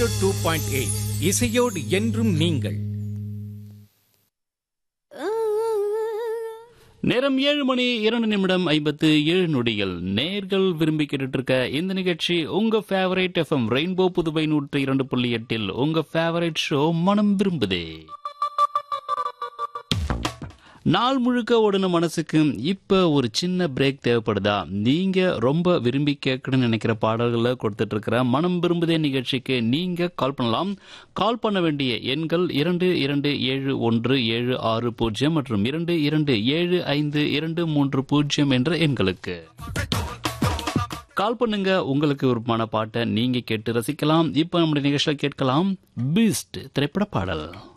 zero two point eight இசையோடு என்றும் நீங்கள் நேரம் ஏழு மணி இரண்டு நிமிடம் ஐம்பத்து ஏழு நொடிகள் நேர்கள் விரும்பி கேட்டுட்டு இருக்க இந்த நிகழ்ச்சி உங்க ஃபேவரட் எஃப்எம் ரெயின்போ புதுவை நூற்றி இரண்டு புள்ளி எட்டில் உங்க ஃபேவரட் ஷோ மனம் விரும்புதே நாள் முழுக்க ஓடின மனசுக்கு இப்ப ஒரு சின்ன பிரேக் தேவைப்படுதா நீங்க ரொம்ப விரும்பி கேட்கணும்னு நினைக்கிற பாடல்களை கொடுத்துட்டு இருக்கிற மனம் விரும்புதே நிகழ்ச்சிக்கு நீங்க கால் பண்ணலாம் கால் பண்ண வேண்டிய எண்கள் இரண்டு இரண்டு ஏழு ஒன்று ஏழு ஆறு பூஜ்ஜியம் மற்றும் இரண்டு இரண்டு ஏழு ஐந்து இரண்டு மூன்று பூஜ்ஜியம் என்ற எண்களுக்கு கால் பண்ணுங்க உங்களுக்கு விருப்பமான பாட்டை நீங்க கேட்டு ரசிக்கலாம் இப்ப நம்முடைய நிகழ்ச்சியில் கேட்கலாம் பீஸ்ட் திரைப்பட பாடல்